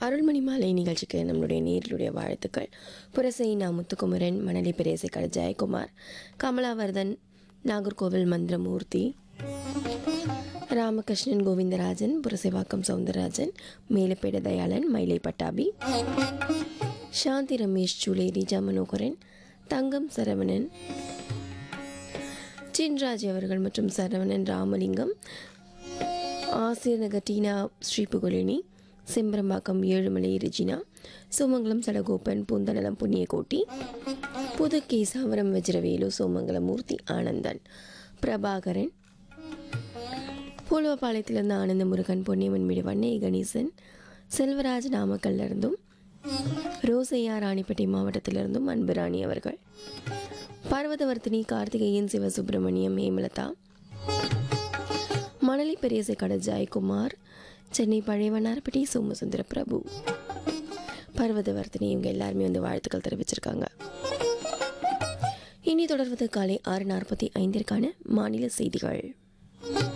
அருள்மணி மாலை நிகழ்ச்சிக்கு நம்மளுடைய நேர்களுடைய வாழ்த்துக்கள் புரசை நா முத்துக்குமரன் மணலி பெரேசைக்கடை ஜெயக்குமார் கமலாவர்தன் நாகர்கோவில் மந்திரமூர்த்தி ராமகிருஷ்ணன் கோவிந்தராஜன் புரசைவாக்கம் சவுந்தரராஜன் மேலப்பேட தயாளன் மயிலை பட்டாபி சாந்தி ரமேஷ் சூலே ரிஜா மனோகரன் தங்கம் சரவணன் சின்ராஜ் அவர்கள் மற்றும் சரவணன் ராமலிங்கம் ஆசிரியர் நகர் டீனா ஸ்ரீபுகுலினி செம்பரம்பாக்கம் ஏழுமலை ரெஜினா சோமங்கலம் சடகோப்பன் பூந்தடலம் புண்ணியகோட்டி புது கேசாவரம் வஜ்ரவேலு சோமங்கலம் மூர்த்தி ஆனந்தன் பிரபாகரன் பூலவபாளையத்திலிருந்து ஆனந்த முருகன் பொன்னியம்மன் வீடு வண்ணே கணேசன் செல்வராஜ் நாமக்கல்ல இருந்தும் ரோசையா ராணிப்பேட்டை மாவட்டத்திலிருந்தும் அன்புராணி அவர்கள் பர்வதவர்த்தினி கார்த்திகேயன் சிவசுப்பிரமணியம் ஹேமலதா மணலி பெரியசை கடை ஜெயக்குமார் சென்னை பழையவனார்பட்டி சோமசுந்தர பிரபு பர்வதவர்த்தினி இவங்க எல்லாருமே வந்து வாழ்த்துக்கள் தெரிவிச்சிருக்காங்க இனி தொடர்வது காலை ஆறு நாற்பத்தி ஐந்திற்கான மாநில செய்திகள்